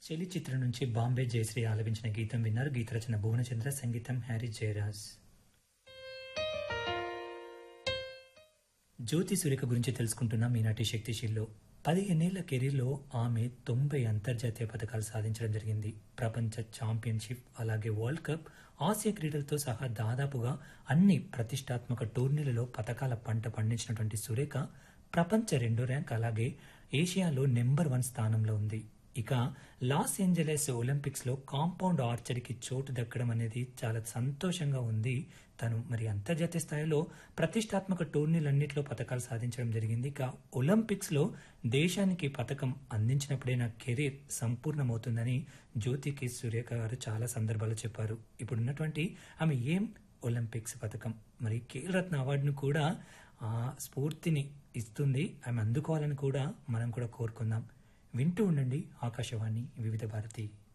చెలి చిత్రం నుంచి బాంబే జయశ్రీ ఆలపించిన గీతం విన్నారు గీత రచన భువనచంద్ర సంగీతం హ్యారీ జయరాజ్ జ్యోతి సురేఖ గురించి తెలుసుకుంటున్నాం ఈనాటి శక్తిశీల్లో పదిహేనేళ్ల కెరీర్లో ఆమె తొంభై అంతర్జాతీయ పథకాలు సాధించడం జరిగింది ప్రపంచ ఛాంపియన్షిప్ అలాగే వరల్డ్ కప్ ఆసియా క్రీడలతో సహా దాదాపుగా అన్ని ప్రతిష్టాత్మక టోర్నీలలో పథకాల పంట పండించినటువంటి సురేఖ ప్రపంచ రెండో ర్యాంక్ అలాగే ఏషియాలో నెంబర్ వన్ స్థానంలో ఉంది ఇక లాస్ ఏంజలస్ ఒలింపిక్స్ లో కాంపౌండ్ ఆర్చరీకి చోటు దక్కడం అనేది చాలా సంతోషంగా ఉంది తను మరి అంతర్జాతీయ స్థాయిలో ప్రతిష్టాత్మక టోర్నీలన్నింటిలో పథకాలు సాధించడం జరిగింది ఇక ఒలింపిక్స్ లో దేశానికి పథకం అందించినప్పుడే నా కెరీర్ సంపూర్ణమవుతుందని జ్యోతికి సురేఖ గారు చాలా సందర్భాలు చెప్పారు ఇప్పుడున్నటువంటి ఆమె ఏం ఒలింపిక్స్ పథకం మరి ఖేల్ రత్న అవార్డును కూడా ఆ స్ఫూర్తిని ఇస్తుంది ఆమె అందుకోవాలని కూడా మనం కూడా కోరుకుందాం వింటూ ఉండండి ఆకాశవాణి వివిధ భారతి